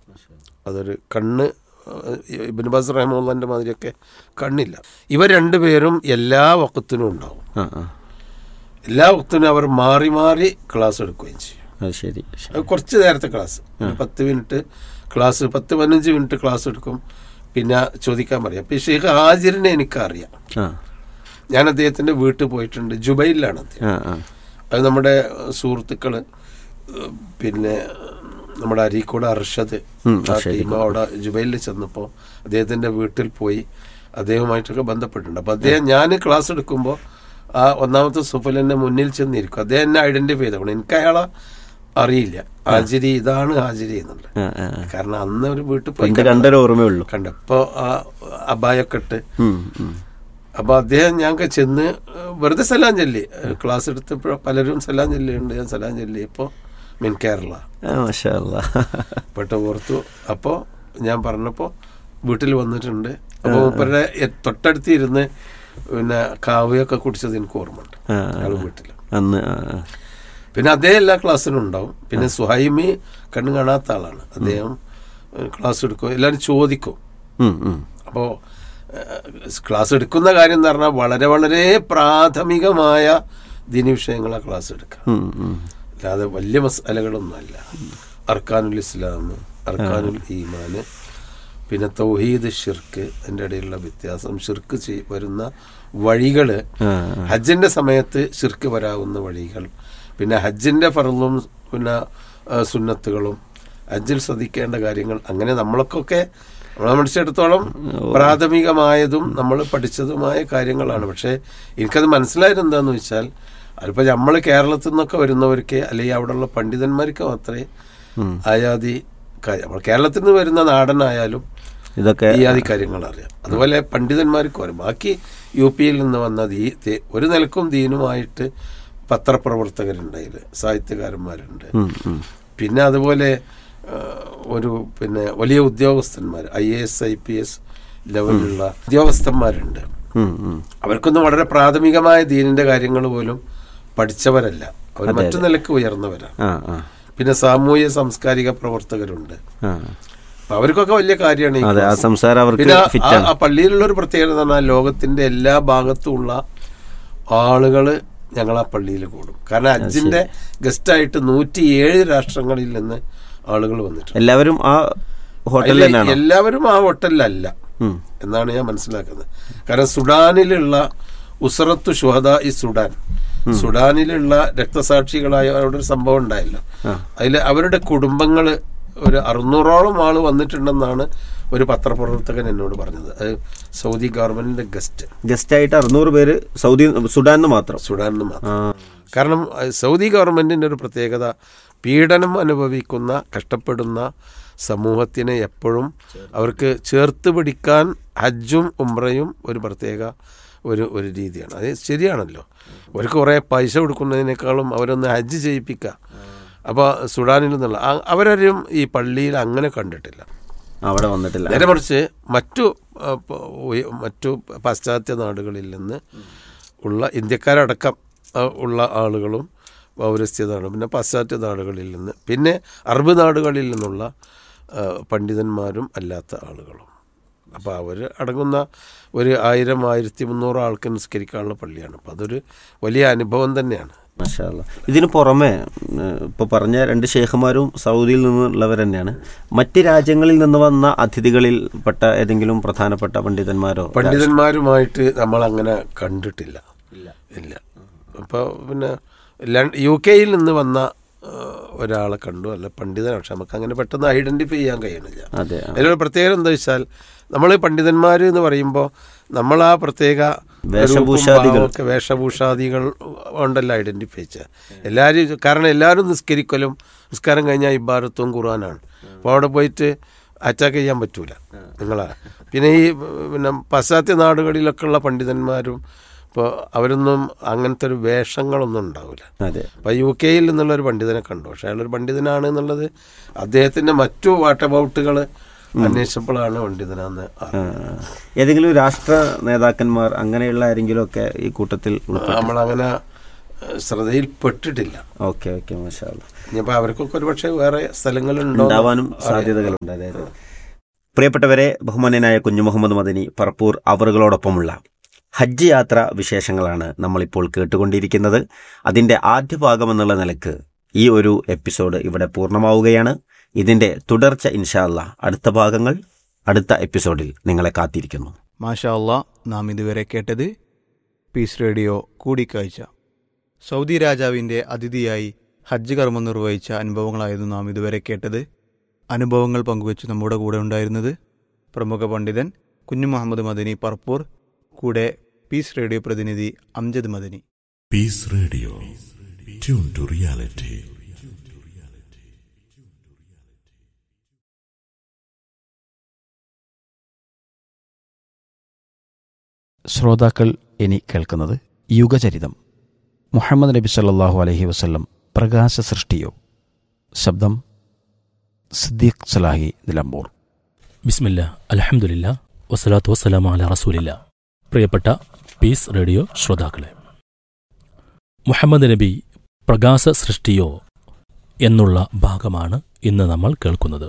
അതൊരു കണ്ണ് ഇബിൻ ബാസ് റഹ്മുള്ളൻ്റെ മാതിരിയൊക്കെ കണ്ണില്ല ഇവർ രണ്ടുപേരും എല്ലാ വക്കത്തിനും ഉണ്ടാവും ആ ആ എല്ലാ വക്കത്തിനും അവർ മാറി മാറി ക്ലാസ് എടുക്കുകയും ചെയ്യും അത് ശരി അത് കുറച്ച് നേരത്തെ ക്ലാസ് ഒരു പത്ത് മിനിറ്റ് ക്ലാസ് പത്ത് പതിനഞ്ച് മിനിറ്റ് ക്ലാസ് എടുക്കും പിന്നെ ചോദിക്കാൻ പറയാം അപ്പം ഈ ഷെയ്ഖ് ഹാജിറിനെ എനിക്കറിയാം ആ ഞാൻ അദ്ദേഹത്തിൻ്റെ വീട്ടിൽ പോയിട്ടുണ്ട് ജുബൈലിലാണ് അദ്ദേഹം ആ ആ അത് നമ്മുടെ സുഹൃത്തുക്കൾ പിന്നെ നമ്മുടെ അരീക്കോട് അർഷദ് ഉം, ആ ടീം അവിടെ ജുബൈലിൽ ചെന്നപ്പോൾ അദ്ദേഹത്തിൻ്റെ വീട്ടിൽ പോയി അദ്ദേഹവുമായിട്ടൊക്കെ ബന്ധപ്പെട്ടിട്ടുണ്ട് അപ്പോൾ അദ്ദേഹം ഞാൻ ക്ലാസ് എടുക്കുമ്പോൾ ആ ഒന്നാമത്തെ സുഫൽ എന്നെ മുന്നിൽ ചെന്നിരിക്കും അദ്ദേഹം എന്നെ ഐഡന്റിഫൈ ചെയ്തോണം എനിക്ക് അയാളെ അറിയില്ല ഹാജിരി ഇതാണ് ഹാജിരി എന്നുള്ളത് ആ ആ ആ. കാരണം അന്ന് ഒരു വീട്ടിൽ പോയി പണ്ട് കണ്ടൊരു ഓർമ്മയുള്ളൂ കണ്ടപ്പോ ആ അബായൊക്കെ ഇട്ട് ഉം, ഉം. അപ്പൊ അദ്ദേഹം ഞങ്ങൾക്ക് ചെന്ന് വെറുതെ സലാം ചൊല്ലി ക്ലാസ് എടുത്തപ്പോൾ പലരും സലാം ചൊല്ലിയുണ്ട് ഞാൻ സലാം ചൊല്ലിയപ്പോൾ മിൻ കേരള ആ മാഷാ അല്ലാ. പെട്ട പുറത്തു അപ്പോൾ ഞാൻ പറഞ്ഞപ്പോൾ വീട്ടിൽ വന്നിട്ടുണ്ട് അപ്പോൾ മൂപ്പരുടെ എ- തൊട്ടടുത്ത് ഇരുന്ന് പിന്നെ കാവ്യൊക്കെ കുടിച്ചത് എനിക്ക് ഓർമ്മയുണ്ട് ആ, അയാൾ വീട്ടിൽ അന്ന് ആ, ആ. പിന്നെ അദ്ദേഹം എല്ലാ ക്ലാസ്സിനും ഉണ്ടാവും പിന്നെ സുഹൈമി കണ്ണു കാണാത്ത ആളാണ് അദ്ദേഹം ക്ലാസ് എടുക്കും എല്ലാവരും ചോദിക്കും ഉം, ഉം. അപ്പോൾ ക്ലാസ് എടുക്കുന്ന കാര്യം എന്ന് പറഞ്ഞാൽ വളരെ വളരെ പ്രാഥമികമായ ദീനി വിഷയങ്ങളാണ് ക്ലാസ് എടുക്കുക ഉം, ഉം. അല്ലാതെ വലിയ മസാലകളൊന്നുമല്ല അർക്കാനുൽ ഇസ്ലാം അർക്കാനുൽ ഈമാന് പിന്നെ തൗഹീദ് ഷിർക്ക് അതിൻ്റെ ഇടയിലുള്ള വ്യത്യാസം ഷിർക്ക് ചെയ് വരുന്ന വഴികൾ ആ, ഹജ്ജിന്റെ സമയത്ത് ഷിർക്ക് വരാവുന്ന വഴികൾ പിന്നെ ഹജ്ജിന്റെ ഫറലും പിന്നെ ആ, സുന്നത്തുകളും ഹജ്ജിൽ ശ്രദ്ധിക്കേണ്ട കാര്യങ്ങൾ അങ്ങനെ നമ്മളൊക്കെ നമ്മളെ മനസ്സിടത്തോളം പ്രാഥമികമായതും നമ്മൾ പഠിച്ചതുമായ കാര്യങ്ങളാണ് പക്ഷേ എനിക്കത് മനസ്സിലായത് എന്താന്ന് വെച്ചാൽ അതിപ്പോൾ നമ്മൾ കേരളത്തിൽ നിന്നൊക്കെ വരുന്നവർക്ക് അല്ലെങ്കിൽ അവിടെയുള്ള പണ്ഡിതന്മാർക്ക് മാത്രമേ ഉം. ആയാതി കാര്യം നമ്മൾ കേരളത്തിൽ നിന്ന് വരുന്ന നാടനായാലും ഇതൊക്കെ ഈ ആദി കാര്യങ്ങൾ അറിയാം അതുപോലെ പണ്ഡിതന്മാർക്ക് വരും ബാക്കി യു പിയിൽ നിന്ന് വന്ന ദീ ദേ- ഒരു നിലക്കും ദീനുമായിട്ട് പത്രപ്രവർത്തകരുണ്ടായില് സാഹിത്യകാരന്മാരുണ്ട് ഉം, ഉം. പിന്നെ അതുപോലെ ആ, ഒരു പിന്നെ വലിയ ഉദ്യോഗസ്ഥന്മാർ I A S I P S ലെവലിലുള്ള ഉദ്യോഗസ്ഥന്മാരുണ്ട് ഉം, ഉം. അവർക്കൊന്നും വളരെ പ്രാഥമികമായ ദീനിന്റെ കാര്യങ്ങൾ പോലും പഠിച്ചവരല്ല അവർ മറ്റു നിലക്ക് ഉയർന്നവരാണ് ആ ആ പിന്നെ സാമൂഹ്യ സാംസ്കാരിക പ്രവർത്തകരുണ്ട് ആ അപ്പൊ അവർക്കൊക്കെ വലിയ കാര്യമാണ് ഈ അതെ ആ ക്ലാസ്. സംസാരം അവർക്ക് പിന്നെ ആ- ഫിറ്റാണ് ആ പള്ളിയിലുള്ള ഒരു പ്രത്യേകത എന്ന് പറഞ്ഞാൽ ലോകത്തിന്റെ എല്ലാ ഭാഗത്തുമുള്ള ആളുകള് ഞങ്ങൾ ആ പള്ളിയിൽ കൂടും കാരണം ഹജ്ജിന്റെ ഗസ്റ്റായിട്ട് നൂറ്റിയേഴ് രാഷ്ട്രങ്ങളിൽ നിന്ന് ആളുകൾ വന്നിട്ടുണ്ട് എല്ലാവരും ആ ഹോട്ടലിൽ അതില് തന്നെയാണോ എല്ലാവരും ആ ഹോട്ടലിലല്ല ഉം. എന്നാണ് ഞാൻ മനസ്സിലാക്കുന്നത് കാരണം സുഡാനിലുള്ള ഉസറത്തു ഷുഹദ ഈ സുഡാൻ സുഡാനിലുള്ള രക്തസാക്ഷികളായ അവിടെ ഒരു സംഭവം ഉണ്ടായല്ലോ ആ. അതിൽ അവരുടെ കുടുംബങ്ങള് ഒരു അറുന്നൂറോളം ആള് വന്നിട്ടുണ്ടെന്നാണ് ഒരു പത്രപ്രവർത്തകൻ എന്നോട് പറഞ്ഞത് അത് സൗദി ഗവൺമെന്റിന്റെ ഗസ്റ്റ് ഗസ്റ്റ് ആയിട്ട് അറുന്നൂറ് പേര് സൗദി സുഡാനിൽ മാത്രം സുഡാനിൽ മാത്രം ആ കാരണം അഹ് സൗദി ഗവൺമെന്റിന്റെ ഒരു പ്രത്യേകത പീഡനം അനുഭവിക്കുന്ന കഷ്ടപ്പെടുന്ന സമൂഹത്തിനെ എപ്പോഴും അവർക്ക് ചേർത്ത് പിടിക്കാൻ ഹജ്ജും ഉംറയും ഒരു പ്രത്യേക ഒരു ഒരു രീതിയാണ് അത് ശരിയാണല്ലോ അവർക്ക് കുറേ പൈസ കൊടുക്കുന്നതിനേക്കാളും അവരൊന്ന് ഹജ്ജ് ചെയ്യിപ്പിക്കുക അപ്പോൾ സുഡാനിൽ നിന്നുള്ള ആ- അവരാരും ഈ പള്ളിയിൽ അങ്ങനെ കണ്ടിട്ടില്ല അവിടെ വന്നിട്ടില്ല നേരെ മറിച്ച് മറ്റു ആ, പ- ഉയ- മറ്റു പാശ്ചാത്യ നാടുകളിൽ നിന്ന് ഉള്ള ഇന്ത്യക്കാരടക്കം ആ, ഉള്ള ആളുകളും പൗരസ്ത്യതാണ് പിന്നെ പാശ്ചാത്യ നാടുകളിൽ നിന്ന് പിന്നെ അറബ് നാടുകളിൽ നിന്നുള്ള ആ, പണ്ഡിതന്മാരും അല്ലാത്ത ആളുകളും അപ്പോൾ അവർ അടങ്ങുന്ന ഒരു ആയിരം ആയിരത്തി മുന്നൂറ് ആൾക്ക് നിസ്കരിക്കാനുള്ള പള്ളിയാണ് അപ്പോൾ അതൊരു വലിയ അനുഭവം തന്നെയാണ് മാഷാ അല്ലാ. ഇതിന് പുറമെ ഇപ്പോൾ പറഞ്ഞ രണ്ട് ഷേഖുമാരും സൗദിയിൽ നിന്നുള്ളവർ തന്നെയാണ് മറ്റ് രാജ്യങ്ങളിൽ നിന്ന് വന്ന അതിഥികളിൽ പെട്ട ഏതെങ്കിലും പ്രധാനപ്പെട്ട പണ്ഡിതന്മാരോ പണ്ഡിതന്മാരുമായിട്ട് നമ്മൾ അങ്ങനെ കണ്ടിട്ടില്ല ഇല്ല അപ്പോൾ പിന്നെ ലൺ- യു കെയിൽ നിന്ന് വന്ന ആ, ഒരാളെ കണ്ടു അല്ല പണ്ഡിതനാണ് പക്ഷെ നമുക്ക് അങ്ങനെ പെട്ടെന്ന് ഐഡന്റിഫൈ ചെയ്യാൻ കഴിയണില്ല അതെ അതിലൊരു പ്രത്യേകത എന്താ വെച്ചാൽ നമ്മൾ പണ്ഡിതന്മാർ എന്ന് പറയുമ്പോൾ നമ്മൾ ആ പ്രത്യേക വേഷഭൂഷാദികൾ. ഒക്കെ വേഷഭൂഷാദികൾ കൊണ്ടല്ല ഐഡന്റിഫൈ ചെയ്യുക എല്ലാവരും കാരണം എല്ലാവരും നിസ്കരിക്കലും നിസ്കാരം കഴിഞ്ഞാൽ ഇബാരത്തും ഖുർആനാണ് അപ്പോൾ അവിടെ പോയിട്ട് അറ്റാക്ക് ചെയ്യാൻ പറ്റൂല നിങ്ങളാ പിന്നെ ഈ പിന്നെ പാശ്ചാത്യ നാടുകളിലൊക്കെ ഉള്ള പണ്ഡിതന്മാരും ഇപ്പോൾ അവരൊന്നും അങ്ങനത്തെ ഒരു വേഷങ്ങളൊന്നും ഉണ്ടാവില്ല അതെ അപ്പോൾ യു കെയിൽ നിന്നുള്ള ഒരു പണ്ഡിതനെ കണ്ടു പക്ഷെ അയാളൊരു പണ്ഡിതനാണ് എന്നുള്ളത് അദ്ദേഹത്തിന്റെ മറ്റു വാട്ടബൌട്ടുകൾ അന്വേഷിച്ചപ്പോഴാണ് പണ്ഡിതനാന്ന് അറിഞ്ഞത്. ആ. ഏതെങ്കിലും രാഷ്ട്ര നേതാക്കന്മാർ അങ്ങനെയുള്ള ആരെങ്കിലും ഒക്കെ ഈ കൂട്ടത്തിൽ ഉൾപ്പെട്ടു നമ്മളങ്ങനെ ശ്രദ്ധയിൽപ്പെട്ടിട്ടില്ല ഓക്കെ ഓക്കെ മാഷാ അല്ലാ. ഇനിയിപ്പോൾ അവർക്കൊക്കെ ഒരുപക്ഷെ വേറെ സ്ഥലങ്ങളുണ്ടോ ഉണ്ടാവാനും സാധ്യതകളുണ്ട് അതായത് പ്രിയപ്പെട്ടവരെ ബഹുമാന്യനായ കുഞ്ഞു മുഹമ്മദ് മദനി പറപ്പൂർ അവറുകളോടൊപ്പമുള്ള ഹജ്ജ് യാത്ര വിശേഷങ്ങളാണ് നമ്മളിപ്പോൾ കേട്ടുകൊണ്ടിരിക്കുന്നത് അതിന്റെ ആദ്യ ഭാഗം എന്നുള്ള നിലക്ക് ഈ ഒരു എപ്പിസോഡ് ഇവിടെ പൂർണ്ണമാവുകയാണ് ഇതിന്റെ തുടർച്ച ഇൻഷാ അല്ലാ അടുത്ത ഭാഗങ്ങൾ അടുത്ത എപ്പിസോഡിൽ നിങ്ങളെ കാത്തിരിക്കുന്നു മാഷാ അള്ളാ നാം ഇതുവരെ കേട്ടത് പീസ് റേഡിയോ കൂടിക്കാഴ്ച സൗദി രാജാവിൻ്റെ അതിഥിയായി ഹജ്ജ് കർമ്മം നിർവഹിച്ച അനുഭവങ്ങളായിരുന്നു നാം ഇതുവരെ കേട്ടത് അനുഭവങ്ങൾ പങ്കുവച്ച് നമ്മുടെ കൂടെ ഉണ്ടായിരുന്നത് പ്രമുഖ പണ്ഡിതൻ കുഞ്ഞു മുഹമ്മദ് മദനി പറപ്പൂർ കൂടെ പീസ് റേഡിയോ പ്രതിനിധി Amjad Madani Peace Radio. Tune to reality. ശ്രോതാക്കൾ ഇനി കേൾക്കുന്നത് യുഗചരിതം മുഹമ്മദ് നബി സല്ലല്ലാഹു അലൈഹി വസല്ലം പ്രകാശ സൃഷ്ടിയോ ശബ്ദം സിദ്ദീഖ് സലാഹി നിലമ്പൂർ ബിസ്മില്ല അലഹമുല്ല വസ്സലാത്തു വസ്സലാം അല റസൂലില്ല പ്രിയപ്പെട്ട പീസ് റേഡിയോ ശ്രോതാക്കളെ മുഹമ്മദ് നബി പ്രകാശ സൃഷ്ടിയോ എന്നുള്ള ഭാഗമാണ് ഇന്ന് നമ്മൾ കേൾക്കുന്നത്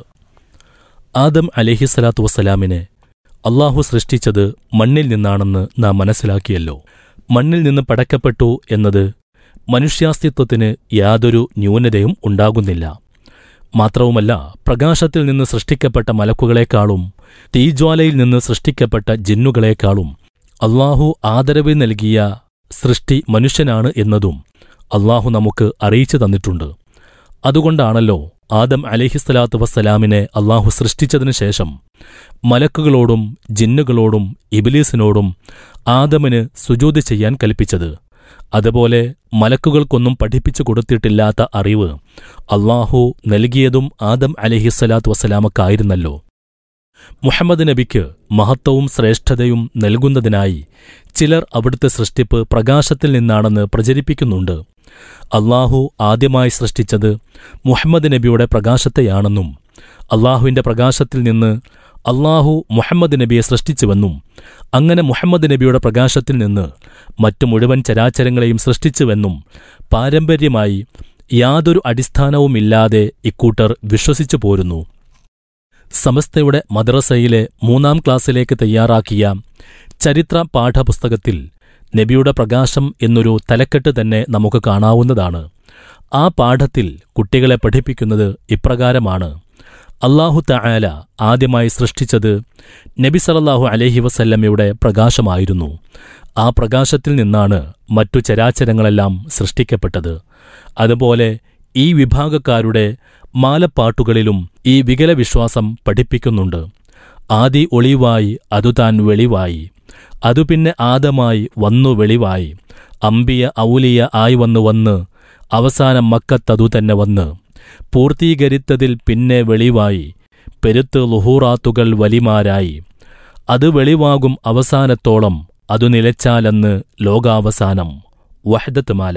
ആദം അലഹിസ്സലാത്തു വസ്സലാമിനെ അള്ളാഹു സൃഷ്ടിച്ചത് മണ്ണിൽ നിന്നാണെന്ന് നാം മനസ്സിലാക്കിയല്ലോ മണ്ണിൽ നിന്ന് പടക്കപ്പെട്ടു എന്നത് മനുഷ്യാസ്തിത്വത്തിന് യാതൊരു ന്യൂനതയും ഉണ്ടാകുന്നില്ല മാത്രവുമല്ല പ്രകാശത്തിൽ നിന്ന് സൃഷ്ടിക്കപ്പെട്ട മലക്കുകളെക്കാളും തീജ്വാലയിൽ നിന്ന് സൃഷ്ടിക്കപ്പെട്ട ജിന്നുകളെക്കാളും അള്ളാഹു ആദരവ് നൽകിയ സൃഷ്ടി മനുഷ്യനാണ് എന്നതും അള്ളാഹു നമുക്ക് അറിയിച്ചു തന്നിട്ടുണ്ട് അതുകൊണ്ടാണല്ലോ ആദം അലഹിസ്സലാത്തു വസ്സലാമിനെ അള്ളാഹു സൃഷ്ടിച്ചതിനു ശേഷം മലക്കുകളോടും ജിന്നുകളോടും ഇബിലീസിനോടും ആദമിന് സുജൂത് ചെയ്യാൻ കൽപ്പിച്ചത് അതുപോലെ മലക്കുകൾക്കൊന്നും പഠിപ്പിച്ചു കൊടുത്തിട്ടില്ലാത്ത അറിവ് അള്ളാഹു നൽകിയതും ആദം അലഹിസ്സലാത്തു വസ്സലാമക്കായിരുന്നല്ലോ മുഹമ്മദ് നബിക്ക് മഹത്വവും ശ്രേഷ്ഠതയും നൽകുന്നതിനായി ചിലർ അവിടുത്തെ സൃഷ്ടിപ്പ് പ്രകാശത്തിൽ നിന്നാണെന്ന് പ്രചരിപ്പിക്കുന്നുണ്ട് അള്ളാഹു ആദ്യമായി സൃഷ്ടിച്ചത് മുഹമ്മദ് നബിയുടെ പ്രകാശത്തെയാണെന്നും അള്ളാഹുവിന്റെ പ്രകാശത്തിൽ നിന്ന് അള്ളാഹു മുഹമ്മദ് നബിയെ സൃഷ്ടിച്ചുവെന്നും അങ്ങനെ മുഹമ്മദ് നബിയുടെ പ്രകാശത്തിൽ നിന്ന് മറ്റു മുഴുവൻ ചരാചരങ്ങളെയും സൃഷ്ടിച്ചുവെന്നും പാരമ്പര്യമായി യാതൊരു അടിസ്ഥാനവുമില്ലാതെ ഇക്കൂട്ടർ വിശ്വസിച്ചു പോരുന്നു സമസ്തയുടെ മദ്രസയിലെ മൂന്നാം ക്ലാസ്സിലേക്ക് തയ്യാറാക്കിയ ചരിത്ര പാഠപുസ്തകത്തിൽ നബിയുടെ പ്രകാശം എന്നൊരു തലക്കെട്ട് തന്നെ നമുക്ക് കാണാവുന്നതാണ് ആ പാഠത്തിൽ കുട്ടികളെ പഠിപ്പിക്കുന്നത് ഇപ്രകാരമാണ് അള്ളാഹു തആല ആദ്യമായി സൃഷ്ടിച്ചത് നബി സല്ലല്ലാഹു അലൈഹി വസല്ലമയുടെ പ്രകാശമായിരുന്നു ആ പ്രകാശത്തിൽ നിന്നാണ് മറ്റു ചരാചരങ്ങളെല്ലാം സൃഷ്ടിക്കപ്പെട്ടത് അതുപോലെ ഈ വിഭാഗക്കാരുടെ മാലപ്പാട്ടുകളിലും ഈ വികലവിശ്വാസം പഠിപ്പിക്കുന്നുണ്ട് ആദി ഒളിവായി അതുതാൻ വെളിവായി അതു പിന്നെ ആദമായി വന്നു വെളിവായി അമ്പിയ ഔലിയ ആയി വന്നു വന്ന് അവസാനം മക്കത്തതു തന്നെ വന്ന് പൂർത്തീകരിത്തതിൽ പിന്നെ വെളിവായി പെരുത്ത് ലുഹൂറാത്തുകൾ വലിമാരായി അത് വെളിവാകും അവസാനത്തോളം അതു നിലച്ചാലെന്ന് ലോകാവസാനം വഹദത്ത് മാല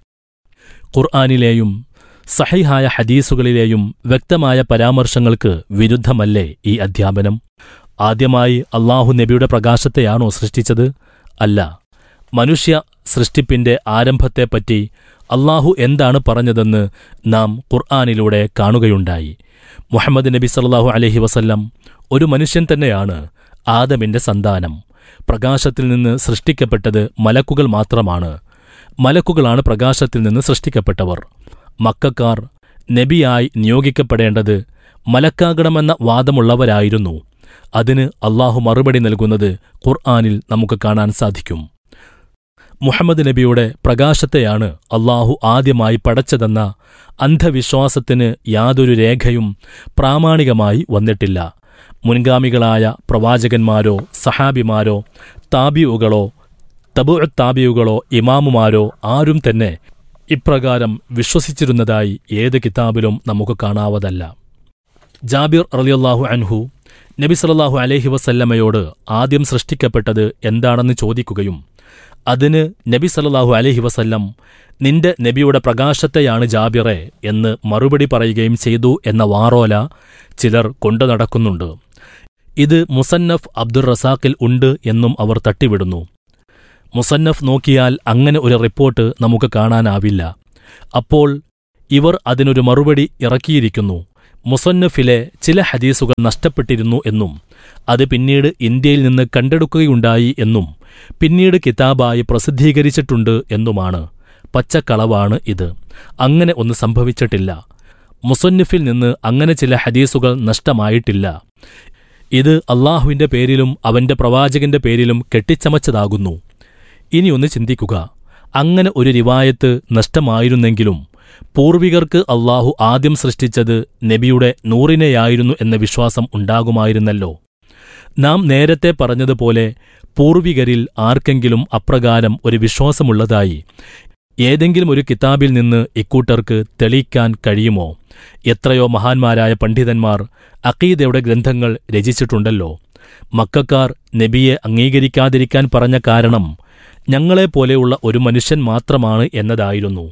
ഖുർആാനിലെയും സഹിഹായ ഹദീസുകളിലെയും വ്യക്തമായ പരാമർശങ്ങൾക്ക് വിരുദ്ധമല്ലേ ഈ അധ്യാപനം ആദ്യമായി അള്ളാഹു നബിയുടെ പ്രകാശത്തെയാണോ സൃഷ്ടിച്ചത് അല്ല മനുഷ്യ സൃഷ്ടിപ്പിന്റെ ആരംഭത്തെപ്പറ്റി അള്ളാഹു എന്താണ് പറഞ്ഞതെന്ന് നാം ഖുർആാനിലൂടെ കാണുകയുണ്ടായി മുഹമ്മദ് നബി സല്ലാഹു അലഹി വസല്ലം ഒരു മനുഷ്യൻ തന്നെയാണ് ആദമിന്റെ സന്താനം പ്രകാശത്തിൽ നിന്ന് സൃഷ്ടിക്കപ്പെട്ടത് മലക്കുകൾ മാത്രമാണ് മലക്കുകളാണ് പ്രകാശത്തിൽ നിന്ന് സൃഷ്ടിക്കപ്പെട്ടവർ മക്കാർ നബിയായി നിയോഗിക്കപ്പെടേണ്ടത് മലക്കാകണമെന്ന വാദമുള്ളവരായിരുന്നു അതിന് അള്ളാഹു മറുപടി നൽകുന്നത് ഖുർആാനിൽ നമുക്ക് കാണാൻ സാധിക്കും മുഹമ്മദ് നബിയുടെ പ്രകാശത്തെയാണ് അള്ളാഹു ആദ്യമായി പടച്ചതെന്ന അന്ധവിശ്വാസത്തിന് യാതൊരു രേഖയും പ്രാമാണികമായി വന്നിട്ടില്ല മുൻഗാമികളായ പ്രവാചകന്മാരോ സഹാബിമാരോ താബിയുകളോ തബു താബിയുകളോ ഇമാമുമാരോ ആരും തന്നെ ഇപ്രകാരം വിശ്വസിച്ചിരുന്നതായി ഏത് കിതാബിലും നമുക്ക് കാണാവതല്ല ജാബിർ റളിയല്ലാഹു അൻഹു നബി സല്ലല്ലാഹു അലൈഹി വസല്ലമയോട് ആദ്യം സൃഷ്ടിക്കപ്പെട്ടത് എന്താണെന്ന് ചോദിക്കുകയും അതിന് നബി സല്ലല്ലാഹു അലൈഹി വസല്ലം നിന്റെ നബിയുടെ പ്രകാശത്തെയാണ് ജാബിറെ എന്ന് മറുപടി പറയുകയും ചെയ്തു എന്ന വാറോല ചിലർ കൊണ്ടു നടക്കുന്നുണ്ട് ഇത് മുസന്നഫ് അബ്ദുർ റസാഖിൽ ഉണ്ട് എന്നും അവർ തട്ടിവിടുന്നു മുസന്നഫ് നോക്കിയാൽ അങ്ങനെ ഒരു റിപ്പോർട്ട് നമുക്ക് കാണാനാവില്ല അപ്പോൾ ഇവർ അതിനൊരു മറുപടി ഇറക്കിയിരിക്കുന്നു മുസന്നഫിലെ ചില ഹദീസുകൾ നഷ്ടപ്പെട്ടിരുന്നു എന്നും അത് പിന്നീട് ഇന്ത്യയിൽ നിന്ന് കണ്ടെടുക്കുകയുണ്ടായി എന്നും പിന്നീട് കിതാബായി പ്രസിദ്ധീകരിച്ചിട്ടുണ്ട് എന്നുമാണ് പച്ചക്കളവാണ് ഇത് അങ്ങനെ ഒന്ന് സംഭവിച്ചിട്ടില്ല മുസന്നിഫിൽ നിന്ന് അങ്ങനെ ചില ഹദീസുകൾ നഷ്ടമായിട്ടില്ല ഇത് അള്ളാഹുവിന്റെ പേരിലും അവന്റെ പ്രവാചകന്റെ പേരിലും കെട്ടിച്ചമച്ചതാകുന്നു ഇനിയൊന്ന് ചിന്തിക്കുക അങ്ങനെ ഒരു റിവായത്ത് നഷ്ടമായിരുന്നെങ്കിലും പൂർവികർക്ക് അള്ളാഹു ആദ്യം സൃഷ്ടിച്ചത് നബിയുടെ നൂറിനെയായിരുന്നു എന്ന വിശ്വാസം ഉണ്ടാകുമായിരുന്നല്ലോ നാം നേരത്തെ പറഞ്ഞതുപോലെ പൂർവികരിൽ ആർക്കെങ്കിലും അപ്രകാരം ഒരു വിശ്വാസമുള്ളതായി ഏതെങ്കിലും ഒരു കിതാബിൽ നിന്ന് ഇക്കൂട്ടർക്ക് തെളിയിക്കാൻ കഴിയുമോ എത്രയോ മഹാന്മാരായ പണ്ഡിതന്മാർ അക്കീദയുടെ ഗ്രന്ഥങ്ങൾ രചിച്ചിട്ടുണ്ടല്ലോ മക്കാർ നബിയെ അംഗീകരിക്കാതിരിക്കാൻ പറഞ്ഞ കാരണം ഞങ്ങളെപ്പോലെയുള്ള ഒരു മനുഷ്യൻ മാത്രമാണ് എന്നതായിരുന്നു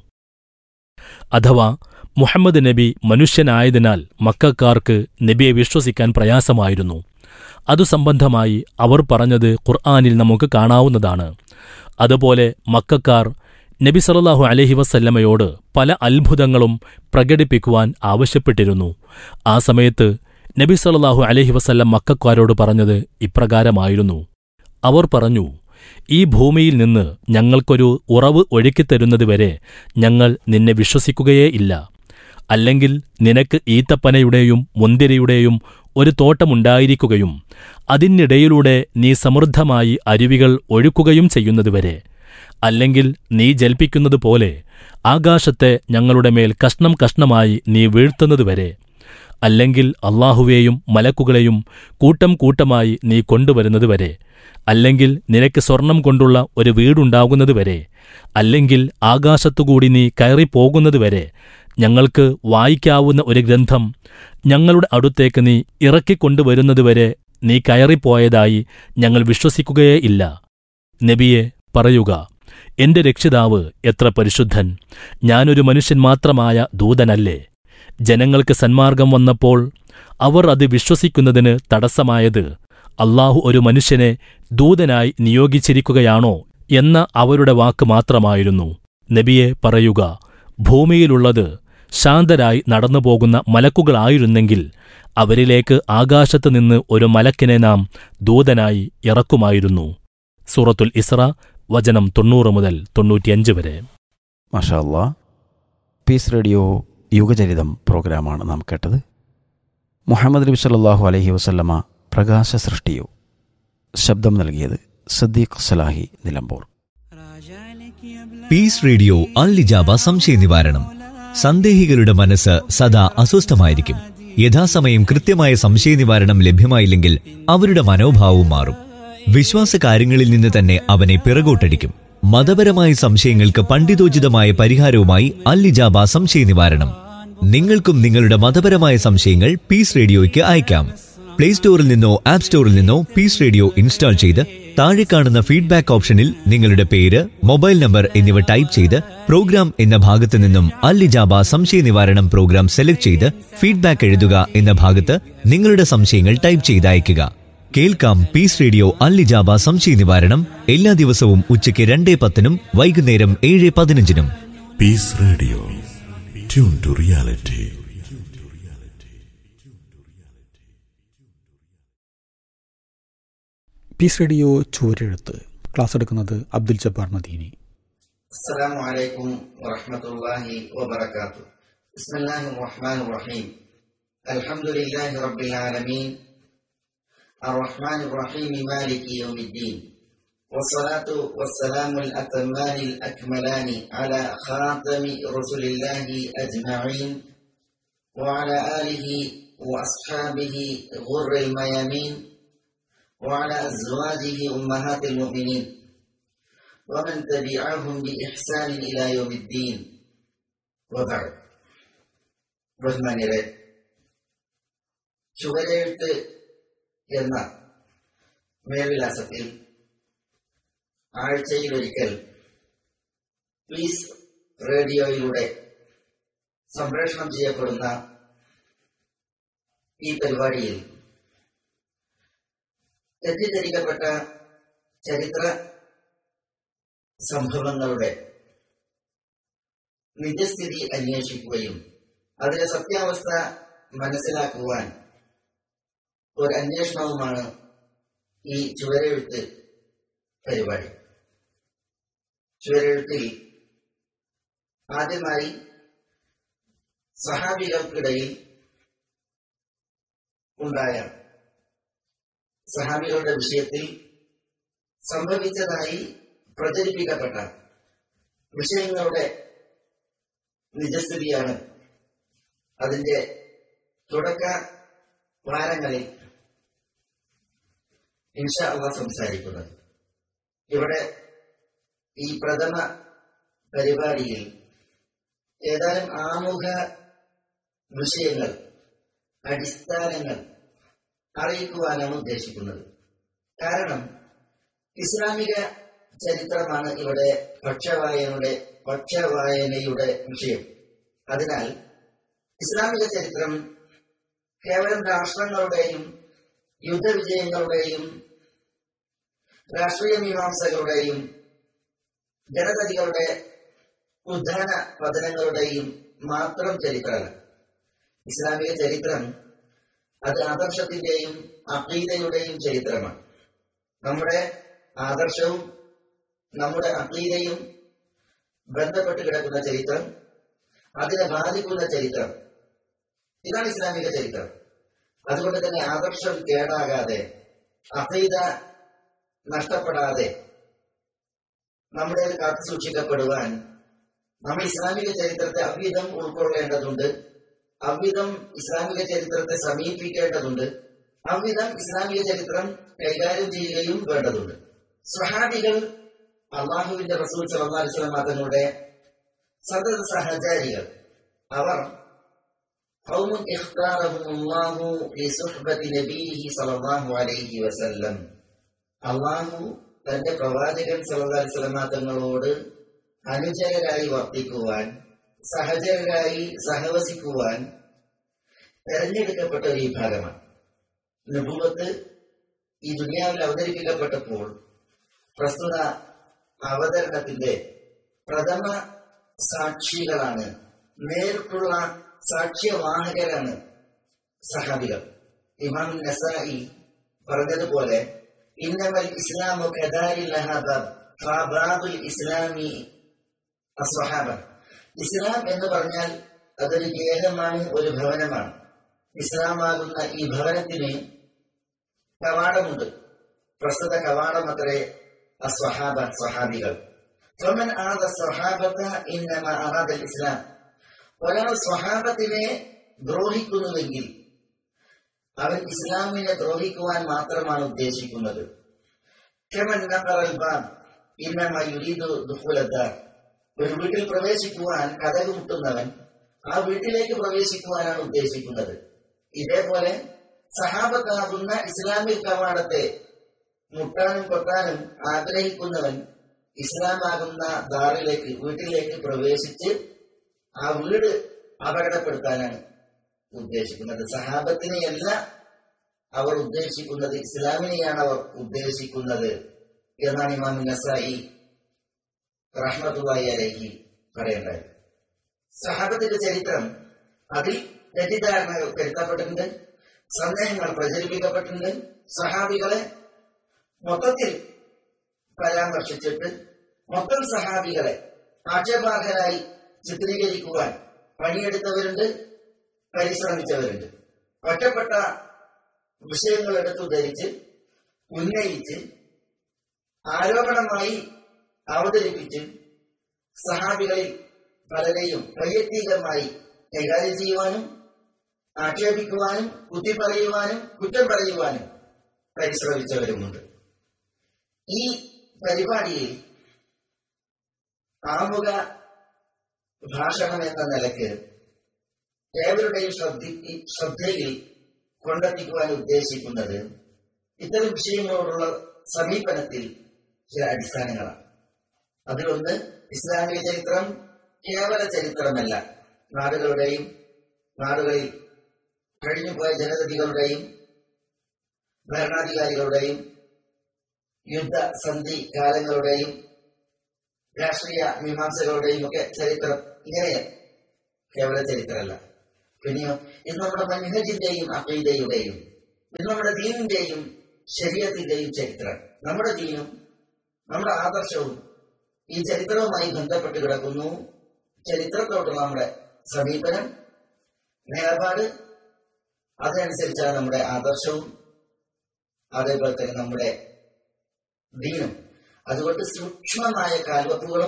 അഥവാ മുഹമ്മദ് നബി മനുഷ്യനായതിനാൽ മക്കാർക്ക് നബിയെ വിശ്വസിക്കാൻ പ്രയാസമായിരുന്നു അതു സംബന്ധമായി അവർ പറഞ്ഞത് ഖുർആാനിൽ നമുക്ക് കാണാവുന്നതാണ് അതുപോലെ മക്കാർ നബി സല്ലല്ലാഹു അലൈഹി വസല്ലമയോട് പല അത്ഭുതങ്ങളും പ്രകടിപ്പിക്കുവാൻ ആവശ്യപ്പെട്ടിരുന്നു ആ സമയത്ത് നബി സല്ലല്ലാഹു അലൈഹി വസല്ലം മക്കാരോട് പറഞ്ഞത് ഇപ്രകാരമായിരുന്നു അവർ പറഞ്ഞു ഈ ഭൂമിയിൽ നിന്ന് ഞങ്ങൾക്കൊരു ഉറവ് ഒഴുക്കിത്തരുന്നതുവരെ ഞങ്ങൾ നിന്നെ വിശ്വസിക്കുകയേ ഇല്ല അല്ലെങ്കിൽ നിനക്ക് ഈത്തപ്പനയുടെയും മുന്തിരിയുടെയും ഒരു തോട്ടമുണ്ടായിരിക്കുകയും അതിനിടയിലൂടെ നീ സമൃദ്ധമായി അരുവികൾ ഒഴുക്കുകയും ചെയ്യുന്നതുവരെ അല്ലെങ്കിൽ നീ ജൽപ്പിക്കുന്നതുപോലെ ആകാശത്തെ ഞങ്ങളുടെ മേൽ കഷ്ണം കഷ്ണമായി നീ വീഴ്ത്തുന്നതുവരെ അല്ലെങ്കിൽ അള്ളാഹുവേയും മലക്കുകളെയും കൂട്ടം കൂട്ടമായി നീ കൊണ്ടുവരുന്നതുവരെ അല്ലെങ്കിൽ നിനക്ക് സ്വർണം കൊണ്ടുള്ള ഒരു വീടുണ്ടാകുന്നതുവരെ അല്ലെങ്കിൽ ആകാശത്തുകൂടി നീ കയറിപ്പോകുന്നതുവരെ ഞങ്ങൾക്ക് വായിക്കാവുന്ന ഒരു ഗ്രന്ഥം ഞങ്ങളുടെ അടുത്തേക്ക് നീ ഇറക്കിക്കൊണ്ടുവരുന്നതുവരെ നീ കയറിപ്പോയതായി ഞങ്ങൾ വിശ്വസിക്കുകയേ ഇല്ല നബിയെ പറയുക എന്റെ രക്ഷിതാവ് എത്ര പരിശുദ്ധൻ ഞാനൊരു മനുഷ്യൻ മാത്രമായ ദൂതനല്ലേ ജനങ്ങൾക്ക് സന്മാർഗം വന്നപ്പോൾ അവർ അത് വിശ്വസിക്കുന്നതിന് തടസ്സമായത് അള്ളാഹു ഒരു മനുഷ്യനെ ദൂതനായി നിയോഗിച്ചിരിക്കുകയാണോ എന്ന അവരുടെ വാക്ക് മാത്രമായിരുന്നു നബിയെ പറയുക ഭൂമിയിലുള്ളത് ശാന്തരായി നടന്നുപോകുന്ന മലക്കുകളായിരുന്നെങ്കിൽ അവരിലേക്ക് ആകാശത്ത് നിന്ന് ഒരു മലക്കിനെ നാം ദൂതനായി ഇറക്കുമായിരുന്നു സൂറത്തുൽ ഇസ്ര വചനം തൊണ്ണൂറ് മുതൽ തൊണ്ണൂറ്റിയഞ്ച് വരെ മാഷാ അല്ലാ പീസ് റേഡിയോ യുഗചരിതം പ്രോഗ്രാമാണ് നാം കേട്ടത് മുഹമ്മദ് നബി സല്ലല്ലാഹു അലൈഹി വസല്ലമ പ്രകാശ സൃഷ്ടിയോ ശബ്ദം നൽകിയത് സദ്ദീഖ് സലാഹി നിലമ്പൂർ പീസ് റേഡിയോ അൽലിജാബ സംശയ നിവാരണം സന്ദേഹികളുടെ മനസ്സ് സദാ അസ്വസ്ഥമായിരിക്കും യഥാസമയം കൃത്യമായ സംശയ നിവാരണം ലഭ്യമായില്ലെങ്കിൽ അവരുടെ മനോഭാവവും മാറും വിശ്വാസ കാര്യങ്ങളിൽ നിന്ന് തന്നെ അവനെ പിറകോട്ടടിക്കും മതപരമായ സംശയങ്ങൾക്ക് പണ്ഡിതോചിതമായ പരിഹാരവുമായി അല്ലിജാബ സംശയ നിവാരണം നിങ്ങൾക്കും നിങ്ങളുടെ മതപരമായ സംശയങ്ങൾ പീസ് റേഡിയോയ്ക്ക് അയക്കാം പ്ലേ സ്റ്റോറിൽ നിന്നോ ആപ്പ് സ്റ്റോറിൽ നിന്നോ പീസ് റേഡിയോ ഇൻസ്റ്റാൾ ചെയ്ത് താഴെ കാണുന്ന ഫീഡ്ബാക്ക് ഓപ്ഷനിൽ നിങ്ങളുടെ പേര് മൊബൈൽ നമ്പർ എന്നിവ ടൈപ്പ് ചെയ്ത് പ്രോഗ്രാം എന്ന ഭാഗത്ത് നിന്നും അല്ലിജാബ സംശയ നിവാരണം പ്രോഗ്രാം സെലക്ട് ചെയ്ത് ഫീഡ്ബാക്ക് എഴുതുക എന്ന ഭാഗത്ത് നിങ്ങളുടെ സംശയങ്ങൾ ടൈപ്പ് ചെയ്ത് അയയ്ക്കുക കേൾക്കാം പീസ് റേഡിയോ അല്ലിജാബ സംശയ നിവാരണം എല്ലാ ദിവസവും ഉച്ചയ്ക്ക് രണ്ടേ പത്തിനും വൈകുന്നേരം ഏഴ് പതിനഞ്ചിനും Peace Radio. Tune to reality. Peace radio ചുവരെഴുത്ത് ക്ലാസ് എടുക്കുന്നത് അബ്ദുൽ ജബ്ബാർ മദീനി السلام عليكم ورحمة الله وبركاته بسم الله الرحمن الرحيم الحمد لله رب العالمين الرحمن الرحيم مالك يوم الدين والصلاة والسلام الأتمان الأكملان على خاتم رسل الله أجمعين وعلى آله وأصحابه غر الميامين وعلى أزواجه أمهات المؤمنين ومن تبعهم بإحسان إلى يوم الدين وبعد ബഹുമാന്യരെ ചുവരെഴുത്ത് എന്ന മേൽവിലാസത്തിൽ ആഴ്ചയിലൊരിക്കൽ പീസ് റേഡിയോയിലൂടെ സംപ്രേഷണം ചെയ്യപ്പെടുന്ന ഈ പരിപാടിയിൽ തെറ്റിദ്ധരിക്കപ്പെട്ട ചരിത്ര സംഭവങ്ങളുടെ നിജസ്ഥിതി അന്വേഷിക്കുകയും അതിലെ സത്യാവസ്ഥ മനസ്സിലാക്കുവാൻ ഒരു അന്വേഷണവുമാണ് ഈ ചുവരെഴുത്ത് പരിപാടി ചുവരെഴുത്തിൽ ആദ്യമായി സഹാബികൾക്കിടയിൽ ഉണ്ടായ സഹാബികളുടെ വിഷയത്തിൽ സംഭവിച്ചതായി പ്രചരിപ്പിക്കപ്പെട്ട വിഷയങ്ങളുടെ നിജസ്ഥിതിയാണ് അതിന്റെ തുടക്ക വാരങ്ങളിൽ ഇൻഷ അള്ള സംസാരിക്കുന്നത് ഇവിടെ ഈ പ്രഥമ പരിപാടിയിൽ ഏതാനും ആമുഖ വിഷയങ്ങൾ അടിസ്ഥാനങ്ങൾ അറിയിക്കുവാനാണ് ഉദ്ദേശിക്കുന്നത് കാരണം ഇസ്ലാമിക ചരിത്രമാണ് ഇവിടെ പക്ഷവായനയുടെ പക്ഷവായനയുടെ വിഷയം അതിനാൽ ഇസ്ലാമിക ചരിത്രം കേവലം രാഷ്ട്രങ്ങളുടെയും യുദ്ധവിജയങ്ങളുടെയും രാഷ്ട്രീയ മീമാംസകളുടെയും ജനതതികളുടെ ഉദ്ധാന പതനങ്ങളുടെയും മാത്രം ചരിത്രമല്ല ഇസ്ലാമിക ചരിത്രം അത് ആദർശത്തിന്റെയും അഖീദയുടെയും ചരിത്രമാണ് നമ്മുടെ ആദർശവും നമ്മുടെ അഖീദയും ബന്ധപ്പെട്ട് കിടക്കുന്ന ചരിത്രം അതിനെ ബാധിക്കുന്ന ചരിത്രം ഇതാണ് ഇസ്ലാമിക ചരിത്രം അതുകൊണ്ട് തന്നെ ആദർശം കേടാകാതെ അഖീദ നഷ്ടപ്പെടാതെ നമ്മുടെ കാത്തു സൂക്ഷിക്കപ്പെടുവാൻ നമ്മൾ ഇസ്ലാമിക ചരിത്രത്തെ അവിധം ഉൾക്കൊള്ളേണ്ടതുണ്ട് അവിധം ഇസ്ലാമിക ചരിത്രത്തെ സമീപിക്കേണ്ടതുണ്ട് അവിധം ഇസ്ലാമിക ചരിത്രം കൈകാര്യം ചെയ്യുകയും വേണ്ടതുണ്ട് സ്വഹാബികൾ അള്ളാഹുവിന്റെ റസൂൽ സല്ലല്ലാഹു അലൈഹി വസല്ലം തങ്ങളുടെ സതത സഹചാരികൾ അവർ قوم اختارهم الله لصحبة نبيه صلى الله عليه وسلم അള്ളാഹു തന്റെ പ്രവാചകൻ സല്ലല്ലാഹു അലൈഹി വസല്ലം തങ്ങളോട് അനുചരരായി വർത്തിക്കുവാൻ സഹചരരായി സഹവസിക്കുവാൻ തെരഞ്ഞെടുക്കപ്പെട്ട ഒരു വിഭാഗമാണ് നബുവത്ത് ഈ ദുനിയാവിൽ അവതരിപ്പിക്കപ്പെട്ടപ്പോൾ പ്രസ്തുത അവതരണത്തിന്റെ പ്രഥമ സാക്ഷികളാണ് നേരിട്ടുള്ള സാക്ഷ്യവാഹകരാണ് സഹാബികൾ ഇമാം നസായി പറഞ്ഞതുപോലെ ഇന്നമൽ ഇസ്ലാമു കദാരി ലഹബബ് ഫാബാബുൽ ഇസ്ലാമി അസ്വഹാബ ഇസ്ലാം എന്ന് പറഞ്ഞാൽ അതൊരു ഗേഹമാണ് ഒരു ഭവനമാണ് ഇസ്ലാമാകുന്ന ഈ ഭവനത്തിന് കവാടമുണ്ട് പ്രസ്തുത കവാടം അത്രേ അസ്വഹാബ സ്വഹാബികൾ ഫമൻ ആദ സ്വഹാബത്ത ഇന്നമ അറാദ ഇസ്ലാം ഒരാൾ സ്വഹാബത്തിനെ ദ്രോഹിക്കുന്നുവെങ്കിൽ അവൻ ഇസ്ലാമിനെ ദ്രോഹിക്കുവാൻ മാത്രമാണ് ഉദ്ദേശിക്കുന്നത് കമൻ നഖറൽ ബാബ് ഇന്നമ യുരീദു ദുഖുലദ്ദാർ ഒരു വീട്ടിൽ പ്രവേശിക്കുവാൻ കഥക് മുട്ടുന്നവൻ ആ വീട്ടിലേക്ക് പ്രവേശിക്കുവാനാണ് ഉദ്ദേശിക്കുന്നത് ഇതേപോലെ സഹാബത്താകുന്ന ഇസ്ലാമിക് കവാടത്തെ മുട്ടാനും കൊട്ടാനും ആഗ്രഹിക്കുന്നവൻ ഇസ്ലാമാകുന്ന ദാറിലേക്ക് വീട്ടിലേക്ക് പ്രവേശിച്ച് ആ വീട് അപകടപ്പെടുത്താനാണ് ഉദ്ദേശിക്കുന്നത് സഹാബത്തിനെയല്ല അവർ ഉദ്ദേശിക്കുന്നത് ഇസ്ലാമിനെയാണ് അവർ ഉദ്ദേശിക്കുന്നത് എന്നാണ് ഇമാം നസായി റഹ്മത്തുള്ളാഹി അലൈഹി പറയേണ്ടത് സഹാബത്തിന്റെ ചരിത്രം അതിൽ തെറ്റിദ്ധാരണകൾ വരുത്തപ്പെട്ടിട്ടുണ്ട് സന്ദേഹങ്ങൾ പ്രചരിപ്പിക്കപ്പെട്ടിട്ടുണ്ട് സഹാബികളെ മൊത്തത്തിൽ പരാമർശിച്ചിട്ട് മൊത്തം സഹാബികളെ ആക്ഷേപാർഹരായി ചിത്രീകരിക്കുവാൻ പണിയെടുത്തവരുണ്ട് പരിശ്രമിച്ചവരുണ്ട് ഒറ്റപ്പെട്ട വിഷയങ്ങൾ എടുത്തുദ്ധരിച്ച് ഉന്നയിച്ച് ആരോപണമായി അവതരിപ്പിച്ച് സഹാബികളിൽ പലരെയും വൈയക്തികമായി കൈകാര്യം ചെയ്യുവാനും ആക്ഷേപിക്കുവാനും കുത്തി പറയുവാനും കുറ്റം പറയുവാനും പരിശ്രമിച്ചവരുമുണ്ട് ഈ പരിപാടിയിൽ ആമുഖ ഭാഷണം എന്ന നിലക്ക് ഏവരുടെയും ശ്രദ്ധ ശ്രദ്ധയിൽ കൊണ്ടെത്തിക്കുവാൻ ഉദ്ദേശിക്കുന്നത് ഇത്തരം വിഷയങ്ങളോടുള്ള സമീപനത്തിൽ ചില അടിസ്ഥാനങ്ങളാണ് അതിലൊന്ന് ഇസ്ലാമിക ചരിത്രം കേവല ചരിത്രമല്ല നാടുകളുടെയും നാടുകളിൽ കഴിഞ്ഞുപോയ ജനതതികളുടെയും ഭരണാധികാരികളുടെയും യുദ്ധ സന്ധി കാലങ്ങളുടെയും രാഷ്ട്രീയ മീമാംസകളുടെയും ഒക്കെ ചരിത്രം ഇങ്ങനെ കേവല ചരിത്രമല്ല പിന്നെയോ ഇത് നമ്മുടെ മൻഹജിന്റെയും അക്കീദയുടെയും ഇത് നമ്മുടെ ദീനിന്റെയും ശരീരത്തിന്റെയും ചരിത്രം നമ്മുടെ ദീനും നമ്മുടെ ആദർശവും ഈ ചരിത്രവുമായി ബന്ധപ്പെട്ട് കിടക്കുന്നു ചരിത്രത്തോടുള്ള നമ്മുടെ സമീപനം നിലപാട് അതനുസരിച്ചാണ് നമ്മുടെ ആദർശവും അതേപോലെ തന്നെ നമ്മുടെ ദീനും അതുകൊണ്ട് സൂക്ഷ്മമായ കാൽവപ്പുകളും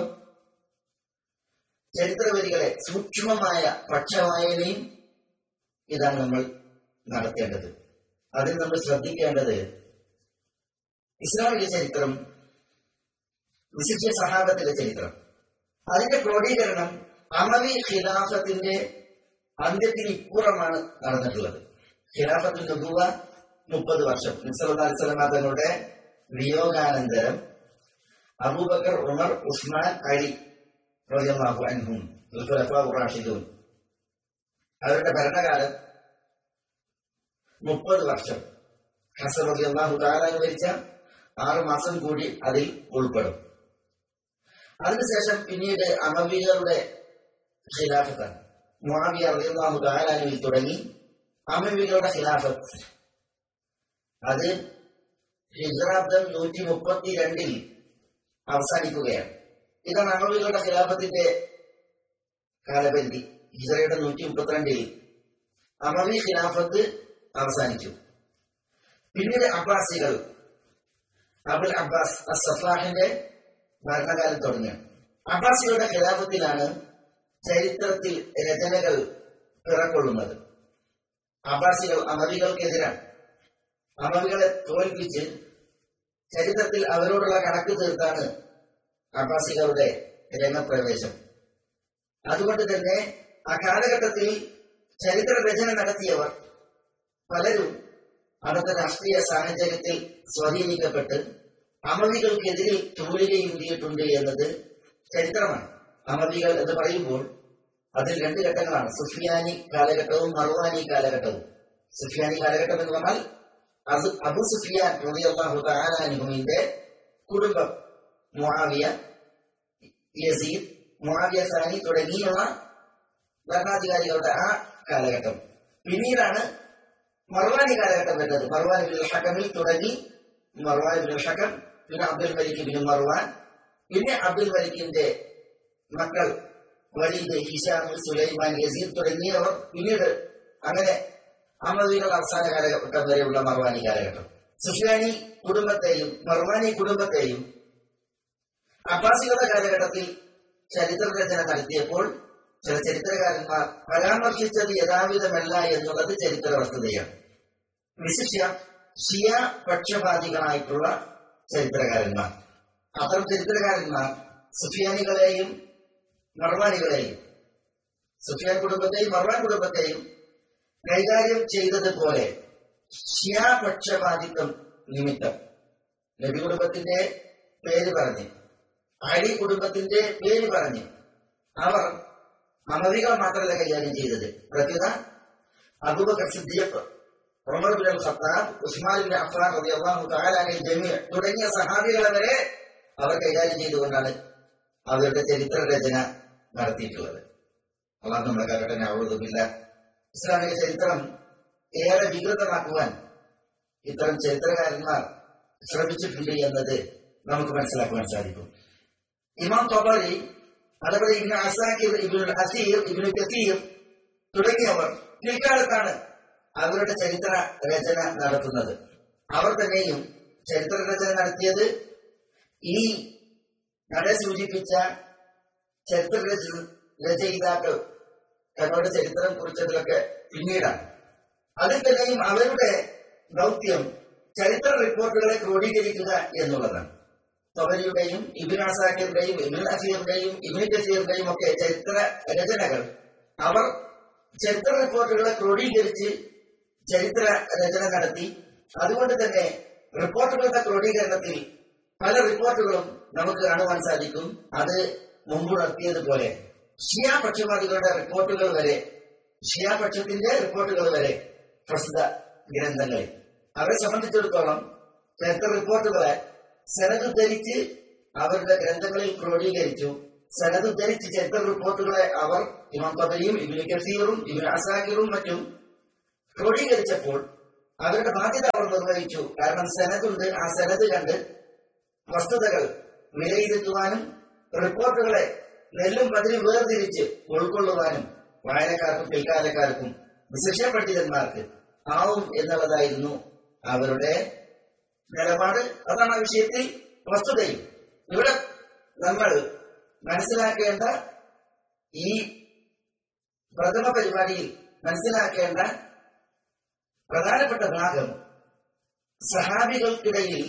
ചരിത്രവരികളെ സൂക്ഷ്മമായ പക്ഷവായനയും ഇതാണ് നമ്മൾ നടത്തേണ്ടത് അതിൽ നമ്മൾ ശ്രദ്ധിക്കേണ്ടത് ഇസ്ലാമിക ചരിത്രം വിശിഷ്യ സഹാബത്തിലെ ചരിത്രം അതിന്റെ ക്രോഡീകരണം അമവി ഖിലാഫത്തിന്റെ അന്ത്യത്തിന് ഇപ്പുറമാണ് നടന്നിട്ടുള്ളത് ഖിലാഫത്തിൽ നുബുവ മുപ്പത് വർഷം നിസ്ലാസ്ലമ തങ്ങളുടെ വിയോഗാനന്തരം അബൂബക്കർ ഉമർ ഉസ്മാൻ അലി റളിയല്ലാഹു അൻഹും ഖുലഫാഉർ റാഷിദൂൻ അവരുടെ ഭരണകാലം മുപ്പത് വർഷം ഹസൻ റളിയല്ലാഹു തആല അനുവദിച്ച ആറ് മാസം കൂടി അതിൽ ഉൾപ്പെടും അതിനുശേഷം പിന്നീട് അമവികളുടെ ഖിലാഫത്താണ് മുആവിയ റളിയല്ലാഹു തആല അനുവിൽ തുടങ്ങി അമവികളുടെ ഖിലാഫത്ത് അത് ഹിജ്റാബ്ദം നൂറ്റി മുപ്പത്തി രണ്ടിൽ അവസാനിക്കുകയാണ് ഇതാണ് അമവികളുടെ ഖിലാഫത്തിന്റെ കാലപരിധി ഹിജറയുടെ നൂറ്റി മുപ്പത്തിരണ്ടിൽ അമവി ഖിലാഫത്ത് അവസാനിച്ചു പിന്നീട് അബ്ബാസികൾ അബുൽ അബ്ബാസ് അസഫാഹിന്റെ ഭരണകാലം തുടങ്ങിയാണ് അബ്ബാസികളുടെ ഖിലാഫത്തിലാണ് ചരിത്രത്തിൽ രചനകൾ പിറക്കൊള്ളുന്നത് അബ്ബാസികൾ അമവികൾക്കെതിരാണ് അമവികളെ തോൽപ്പിച്ച് ചരിത്രത്തിൽ അവരോടുള്ള കണക്ക് തീർത്താണ് അബ്ബാസികളുടെ രംഗപ്രവേശം അതുകൊണ്ട് തന്നെ ആ കാലഘട്ടത്തിൽ ചരിത്ര രചന നടത്തിയവർ പലരും അന്നത്തെ രാഷ്ട്രീയ സാഹചര്യത്തിൽ സ്വാധീനിക്കപ്പെട്ട് അമവികൾക്കെതിരെ തൂലികയുണ്ടിയിട്ടുണ്ട് എന്നത് ചരിത്രമാണ് അമവികൾ എന്ന് പറയുമ്പോൾ അതിൽ രണ്ട് ഘട്ടങ്ങളാണ് സുഫിയാനി കാലഘട്ടവും മറുവാനി കാലഘട്ടവും സുഫിയാനി കാലഘട്ടം എന്ന് പറഞ്ഞാൽ അത് അബു സുഫിയാൻ റളിയല്ലാഹു തആല അൻഹുവിന്റെ കുടുംബം മുആവിയ യസീദ് മുആവിയ സാനി തുടങ്ങിയുള്ള ഭരണാധികാരികളുടെ ആ കാലഘട്ടം പിന്നീടാണ് മർവാനി കാലഘട്ടം വരുന്നത് മർവാൻ ബിൻ ഹക്കമിൽ തുടങ്ങി മർവാൻ ബിൻ ഹക്കം പിന്നെ അബ്ദുൽ മലിക് ബിൻ മർവാൻ പിന്നെ അബ്ദുൽ മലിക്കിന്റെ മക്കൾ വലീദ് ഹിഷാം സുലൈമാൻ യസീദ് തുടങ്ങിയവർ പിന്നീട് അങ്ങനെ അമദീകളുടെ അവസാന കാലഘട്ടം വരെയുള്ള മർവാനി കാലഘട്ടം സുഫിയാനി കുടുംബത്തെയും മർവാനി കുടുംബത്തെയും അബ്ബാസികളുടെ കാലഘട്ടത്തിൽ ചരിത്ര രചന നടത്തിയപ്പോൾ ചില ചരിത്രകാരന്മാർ പരാമർശിച്ചത് യഥാവിധമല്ല എന്നുള്ളത് ചരിത്ര വസ്തുതയാണ് വിശിഷ്യ ഷിയ പക്ഷപാതികളായിട്ടുള്ള ചരിത്രകാരന്മാർ അത്തരം ചരിത്രകാരന്മാർ സുഫിയാനികളെയും മർവാനികളെയും സുഫിയാൻ കുടുംബത്തെയും മർവാൻ കുടുംബത്തെയും കൈകാര്യം ചെയ്തതുപോലെ ഷിയ പക്ഷപാതിത്വം നിമിത്തം നബി കുടുംബത്തിന്റെ പേര് പറഞ്ഞ് അലി കുടുംബത്തിന്റെ പേര് പറഞ്ഞ് അവർ അമവികൾ മാത്രമല്ല കൈകാര്യം ചെയ്തത് പ്രത്യുത Abu Bakr Siddiq Umar bin al Khattab Uthman bin Affan റളിയല്ലാഹു തആല അൻഹു ജമീഅ തുടങ്ങിയ സഹാബികളെ വരെ അവർ കൈകാര്യം ചെയ്തുകൊണ്ടാണ് അവരുടെ ചരിത്ര രചന നടത്തിയിട്ടുള്ളത് അള്ളാഹു നമ്മളെ കാലഘട്ടം അവതമില്ല ഇസ്ലാമിക ചരിത്രം ഏറെ വികൃതമാക്കുവാൻ ഇത്തരം ചരിത്രകാരന്മാർ ശ്രമിച്ചിട്ടുണ്ട് എന്നത് നമുക്ക് മനസ്സിലാക്കുവാൻ സാധിക്കും ഇമാം തൊബറി അതുപോലെ Ibn Asakir Ibn Athir Ibn Kathir തുടങ്ങിയവർ പിൽക്കാലത്താണ് അവരുടെ ചരിത്ര രചന നടത്തുന്നത് അവർ തന്നെയും ചരിത്ര രചന നടത്തിയത് ഈ നട സൂചിപ്പിച്ച ചരിത്ര രച- രചയിതാക്കൾ തങ്ങളുടെ ചരിത്രം കുറിച്ചതിലൊക്കെ പിന്നീടാണ് അതിൽ തന്നെയും അവരുടെ ദൗത്യം ചരിത്ര റിപ്പോർട്ടുകളെ ക്രോഡീകരിക്കുക എന്നുള്ളതാണ് തൊബരിയുടെയും ഇബിൻ അസാക്കിറിന്റെയും ഇബിൻ അസീറിന്റെയും ഇബിൻ കസീറിന്റെയും ഒക്കെ ചരിത്ര രചനകൾ അവർ ചരിത്ര റിപ്പോർട്ടുകളെ ക്രോഡീകരിച്ച് ചരിത്ര രചന നടത്തി അതുകൊണ്ട് തന്നെ റിപ്പോർട്ടുകളുടെ ക്രോഡീകരണത്തിൽ പല റിപ്പോർട്ടുകളും നമുക്ക് കാണുവാൻ സാധിക്കും അത് മുമ്പ് നടത്തിയതുപോലെ ഷിയ പക്ഷപാതികളുടെ റിപ്പോർട്ടുകൾ വരെ ഷിയ പക്ഷത്തിന്റെ റിപ്പോർട്ടുകൾ വരെ പ്രസിദ്ധ ഗ്രന്ഥങ്ങളിൽ അവരെ സംബന്ധിച്ചിടത്തോളം ചരിത്ര റിപ്പോർട്ടുകളെ സെനത് ധരിച്ച് അവരുടെ ഗ്രന്ഥങ്ങളിൽ ക്രോഡീകരിച്ചു സനത് ഉദ്ധരിച്ച് ചരിത്ര റിപ്പോർട്ടുകളെ അവർ ഇമാം കബലിയും ഇബിന് കസീറും ഇബിന് അസാക്കിറും മറ്റും ക്രോഡീകരിച്ചപ്പോൾ അവരുടെ ബാധ്യത അവർ നിർവഹിച്ചു കാരണം സനതുണ്ട് ആ സനത് കണ്ട് വസ്തുതകൾ വിലയിരുത്തുവാനും റിപ്പോർട്ടുകളെ നെല്ലും പതിനും വേർതിരിച്ച് ഉൾക്കൊള്ളുവാനും വായനക്കാർക്കും പിൽക്കാലക്കാർക്കും വിശിഷ്ട പണ്ഡിതന്മാർക്ക് ആവും എന്നുള്ളതായിരുന്നു അവരുടെ നിലപാട് അതാണ് ആ വിഷയത്തിൽ വസ്തുതയും ഇവിടെ നമ്മൾ മനസ്സിലാക്കേണ്ട ഈ പ്രഥമ പരിപാടിയിൽ മനസ്സിലാക്കേണ്ട പ്രധാനപ്പെട്ട ഭാഗം സഹാബികൾക്കിടയിൽ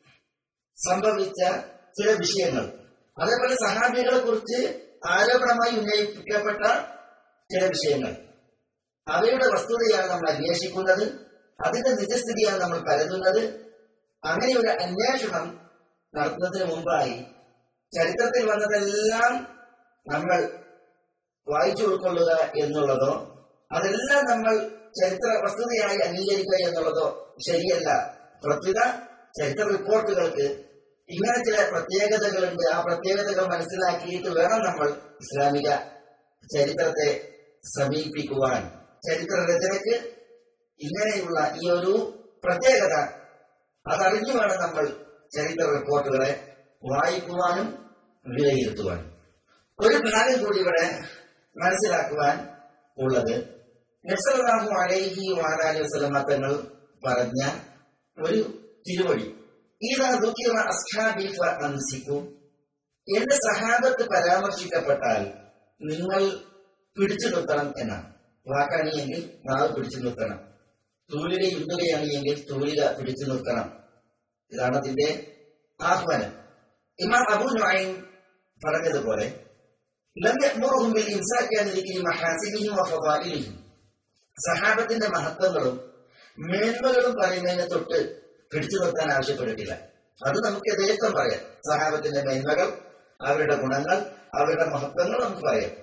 സംഭവിച്ച ചില വിഷയങ്ങൾ അതേപോലെ സഹാബികളെ കുറിച്ച് ആരോപണമായി ഉന്നയിക്കപ്പെട്ട ചില വിഷയങ്ങൾ അവയുടെ വസ്തുതയാണ് നമ്മൾ അന്വേഷിക്കുന്നത് അതിന്റെ നിജസ്ഥിതിയാണ് നമ്മൾ കരുതുന്നത് അങ്ങനെ ഒരു അന്വേഷണം നടത്തുന്നതിന് മുമ്പായി ചരിത്രത്തിൽ വന്നതെല്ലാം നമ്മൾ വായിച്ചു ഉൾക്കൊള്ളുക എന്നുള്ളതോ അതെല്ലാം നമ്മൾ ചരിത്ര വസ്തുതയായി അംഗീകരിക്കുക എന്നുള്ളതോ ശരിയല്ല പ്രത്യുത ചരിത്ര റിപ്പോർട്ടുകൾക്ക് ഇങ്ങനെ ചില പ്രത്യേകതകളുണ്ട് ആ പ്രത്യേകതകൾ മനസ്സിലാക്കിയിട്ട് വേണം നമ്മൾ ഇസ്ലാമിക ചരിത്രത്തെ സമീപിക്കുവാൻ ചരിത്ര രചനയ്ക്ക് ഇങ്ങനെയുള്ള ഈ ഒരു പ്രത്യേകത അതറിഞ്ഞു വേണം നമ്മൾ ചരിത്ര റിപ്പോർട്ടുകളെ വായിക്കുവാനും വിലയിരുത്തുവാനും ഒരു ഭാഗം കൂടി ഇവിടെ മനസ്സിലാക്കുവാൻ ഉള്ളത് നസലാഹു അലൈഹി വാലാലി വസ്ലമ തങ്ങൾ പറഞ്ഞ ഒരു തിരുവഴി ഇതാ ദുഃഖിറ അസ്ഹാബി അംസിക്കും എന്റെ സഹാബത്ത് പരാമർശിക്കപ്പെട്ടാൽ നിങ്ങൾ പിടിച്ചു നിർത്തണം എന്നാണ് വാക്കാണിയെങ്കിൽ നാവ് പിടിച്ചു നിർത്തണം തൂലിക യുദ്ധകയാണ് എങ്കിൽ തൂലിക പിടിച്ചു നിർത്തണം ഇതാണ് അതിന്റെ ആഹ്വാനം ഇമാം അബു നുഐൻ പറഞ്ഞതുപോലെ ലം യഅ്മുറുഹും ബിൽ ഇംസാക്കി അൻ ദിക്രി മഹാസിനിഹിം വഫദായിലിഹിം സഹാബത്തിന്റെ മഹത്വങ്ങളും മേന്മകളും പറയുന്നതിനെ തൊട്ട് പിടിച്ചു നിർത്താൻ ആവശ്യപ്പെട്ടിട്ടില്ല അത് നമുക്ക് യഥേഷ്ടം പറയാം സഹാബത്തിന്റെ മേന്മകൾ അവരുടെ ഗുണങ്ങൾ അവരുടെ മഹത്വങ്ങൾ നമുക്ക് പറയാം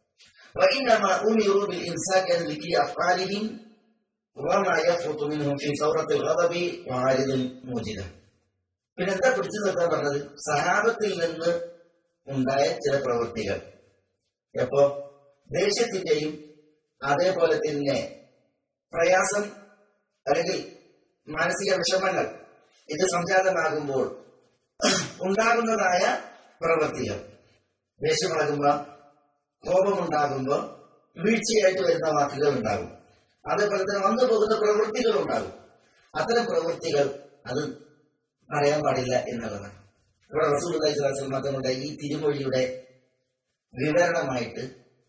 وإنما أمروا بالإمساك عن ذكر أفعالهم وما يفرط منهم في ثورة الغضب وعارض الموجدة പിന്നെന്താ പിടിച്ചു നിർത്താൻ പറഞ്ഞത് സഹാബത്തിൽ നിന്ന് ഉണ്ടായ ചില പ്രവൃത്തികൾ എപ്പോ ദേഷ്യത്തിന്റെയും അതേപോലെ തന്നെ പ്രയാസം അല്ലെങ്കിൽ മാനസിക വിഷമങ്ങൾ ഇത് സംജാതമാകുമ്പോൾ ഉണ്ടാകുന്നതായ പ്രവൃത്തികൾ ദേഷ്യമാകുമ്പോ കോപമുണ്ടാകുമ്പോ വീഴ്ചയായിട്ട് വരുന്ന വാക്കുകൾ ഉണ്ടാകും അതേപോലെ തന്നെ വന്നു പോകുന്ന പ്രവൃത്തികൾ ഉണ്ടാകും അത്തരം പ്രവൃത്തികൾ അത് പറയാൻ പാടില്ല എന്നുള്ളതാണ് ഇവിടെ റസൂൽ മാത്രമുണ്ട് ഈ തിരുമൊഴിയുടെ വിവരണമായിട്ട്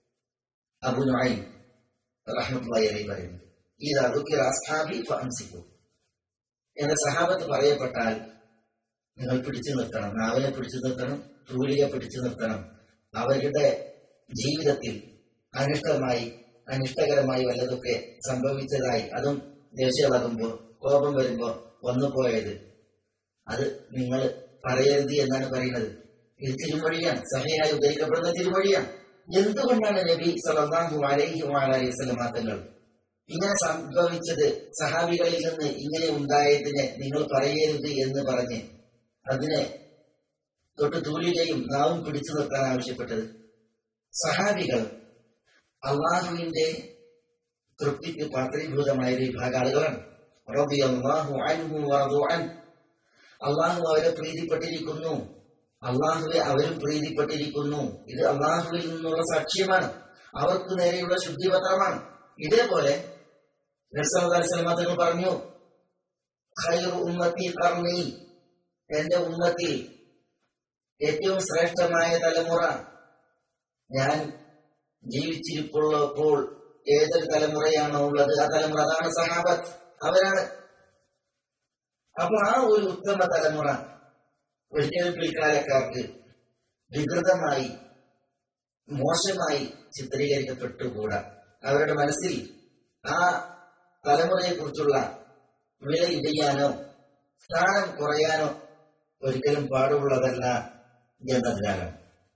അബു നുഐം റഹ്മത്തുള്ളാഹി അലൈഹി പറയുന്നത് ഇതാ ദുഃഖിറ അസ്ഹാബി ഫഅംസിക്കു എന്ന സഹാബത്ത് പറയപ്പെട്ടാൽ നിങ്ങൾ പിടിച്ചു നിർത്തണം നാവിനെ പിടിച്ചു നിർത്തണം തൂലിക പിടിച്ചു നിർത്തണം അവരുടെ ജീവിതത്തിൽ അനിഷ്ടമായി അനിഷ്ടകരമായി വല്ലതൊക്കെ സംഭവിച്ചതായി അതും ദേഷ്യമാകുമ്പോ കോപം വരുമ്പോ വന്നുപോയത് അത് നിങ്ങൾ പറയരുത് എന്നാണ് പറയുന്നത് ഇത് തിരുമൊഴിയാണ് സഹയായി ഉദ്ധരിക്കപ്പെടുന്ന തിരുമൊഴിയാണ് എന്തുകൊണ്ടാണ് നബി സല്ലല്ലാഹു അലൈഹി വഅലൈഹി വസല്ലം തങ്ങൾ ഇങ്ങനെ സംഭവിച്ചത് സഹാബികളിൽ നിന്ന് ഇങ്ങനെ ഉണ്ടായതിനെ നിങ്ങൾ പറയരുത് എന്ന് പറഞ്ഞ് അതിനെ തൊട്ട് തൂലികയും നാവും പിടിച്ചു നിർത്താൻ ആവശ്യപ്പെട്ടത് സഹാബികൾ അള്ളാഹുവിന്റെ തൃപ്തിക്ക് പാത്രീഭൂതമായ ഒരു വിഭാഗം ആളുകളാണ് റളിയല്ലാഹു അൻഹു വറദു അൻ അള്ളാഹു അവരെ പ്രീതിപ്പെട്ടിരിക്കുന്നു അള്ളാഹുവെ അവരും പ്രീതിപ്പെട്ടിരിക്കുന്നു ഇത് അള്ളാഹുവിൽ നിന്നുള്ള സാക്ഷ്യമാണ് അവർക്ക് നേരെയുള്ള ശുദ്ധിപത്രമാണ് ഇതേപോലെ തങ്ങൾ പറഞ്ഞു ഖൈറു ഉമ്മത്തി കർണി എന്റെ ഉമ്മത്തിൽ ഏറ്റവും ശ്രേഷ്ഠമായ തലമുറ ഞാൻ ജീവിച്ചിരിപ്പുള്ളപ്പോൾ ഏതൊരു തലമുറയാണോ ഉള്ളത് ആ തലമുറ അതാണ് സഹാബത്ത് അവരാണ് അപ്പൊ ആ ഒരു ഉത്തമ തലമുറ ഒരിക്കലും പിൽക്കാലക്കാർക്ക് വികൃതമായി മോശമായി ചിത്രീകരിക്കപ്പെട്ടുകൂടാ അവരുടെ മനസ്സിൽ ആ തലമുറയെ കുറിച്ചുള്ള വില ഇടിയാനോ സ്ഥാനം കുറയാനോ ഒരിക്കലും പാടുള്ളതല്ല എന്നതിനാലാണ്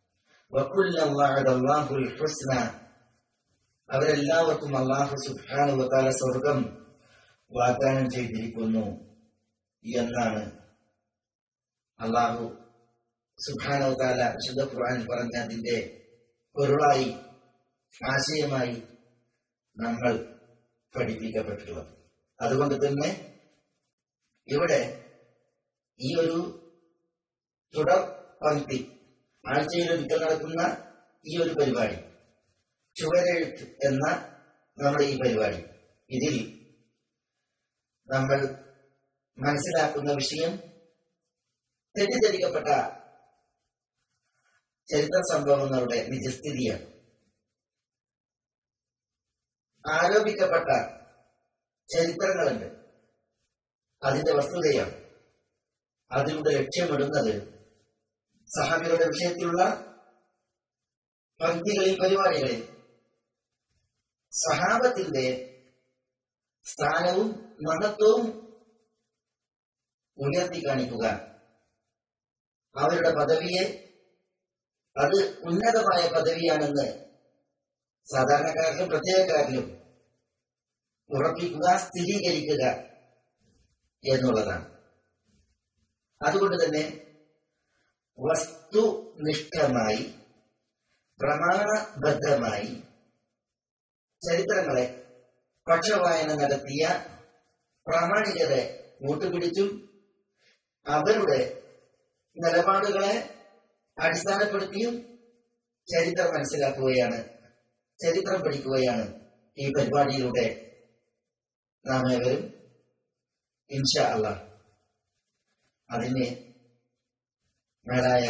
വക്കുല്ലാഹുൽ ഹുസ്ന അവരെല്ലാവർക്കും അള്ളാഹു സുബ്ഹാനുവതാല സ്വർഗം വാഗ്ദാനം ചെയ്തിരിക്കുന്നു എന്നാണ് അള്ളാഹു സുഭാനവതാല വിശുദ്ധ ഖുർആൻ പറഞ്ഞ അതിന്റെ പൊരുളായി ആശയമായി നമ്മൾ പഠിപ്പിക്കപ്പെട്ടിട്ടുള്ളത് അതുകൊണ്ട് തന്നെ ഇവിടെ ഈ ഒരു തുടർ പങ്ക്തി ആഴ്ചയിലൊരിക്കൽ നടക്കുന്ന ഈ ഒരു പരിപാടി ചുവരെഴുത്ത് എന്ന നമ്മുടെ ഈ പരിപാടി ഇതിൽ നമ്മൾ മനസ്സിലാക്കുന്ന വിഷയം തെറ്റിദ്ധരിക്കപ്പെട്ട ചരിത്ര സംഭവങ്ങളുടെ നിജസ്ഥിതിയാണ് ആരോപിക്കപ്പെട്ട ചരിത്രങ്ങളുണ്ട് അതിന്റെ വസ്തുതയാണ് അതിലൂടെ ലക്ഷ്യമിടുന്നത് സഹാബികളുടെ വിഷയത്തിലുള്ള പങ്ക്തികളിൽ പരിപാടികളിൽ സഹാബത്തിന്റെ സ്ഥാനവും മഹത്വവും ഉയർത്തി കാണിക്കുക അവരുടെ പദവിയെ അത് ഉന്നതമായ പദവിയാണെന്ന് സാധാരണക്കാരിലും പ്രത്യേകക്കാരിലും ഉറപ്പിക്കുക സ്ഥിരീകരിക്കുക എന്നുള്ളതാണ് അതുകൊണ്ട് തന്നെ വസ്തുനിഷ്ഠമായി പ്രമാണബദ്ധമായി ചരിത്രങ്ങളെ പക്ഷവായന നടത്തിയ പ്രാമാണികരെ കൂട്ടുപിടിച്ചും അവരുടെ നിലപാടുകളെ അടിസ്ഥാനപ്പെടുത്തിയും ചരിത്രം മനസ്സിലാക്കുകയാണ് ചരിത്രം പഠിക്കുകയാണ് ഈ പരിപാടിയിലൂടെ നാം ഏവരും ഇൻഷാ അല്ല അതിന് മേലായ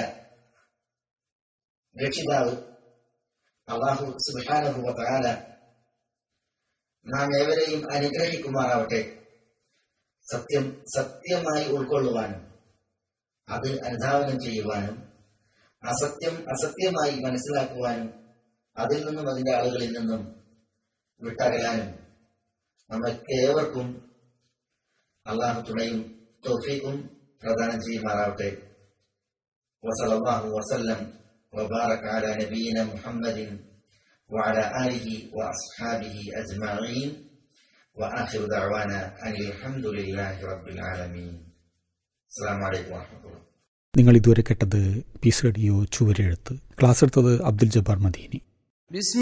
രക്ഷിതാവ് അള്ളാഹു സുബാനഹുവ താല നാം ഏവരെയും അനുഗ്രഹിക്കുമാറാവട്ടെ സത്യം സത്യമായി ഉൾക്കൊള്ളുവാനും അത് അനുധാവനം ചെയ്യുവാനും അസത്യം അസത്യമായി മനസ്സിലാക്കുവാനും അതിൽ നിന്നും അതിന്റെ ആളുകളിൽ നിന്നും വിട്ടകലാനും നമ്മൾക്ക് ഏവർക്കും അള്ളാഹു തുണയും തോഫീക്കും പ്രദാനം ചെയ്യുമാറാവട്ടെ വസലല്ലാഹു വസല്ലം وبارك على نبينا محمد وعلى آله وأصحابه أجمعين وآخر دعوانا أن الحمد لله رب العالمين السلام عليكم ورحمة الله നിങ്ങൾ ഇതുവരെ കേട്ടത് പീസ് റേഡിയോ ചുവരെഴുത്ത് ക്ലാസ് എടുത്തത് അബ്ദുൽ ജബ്ബാർ മദീനി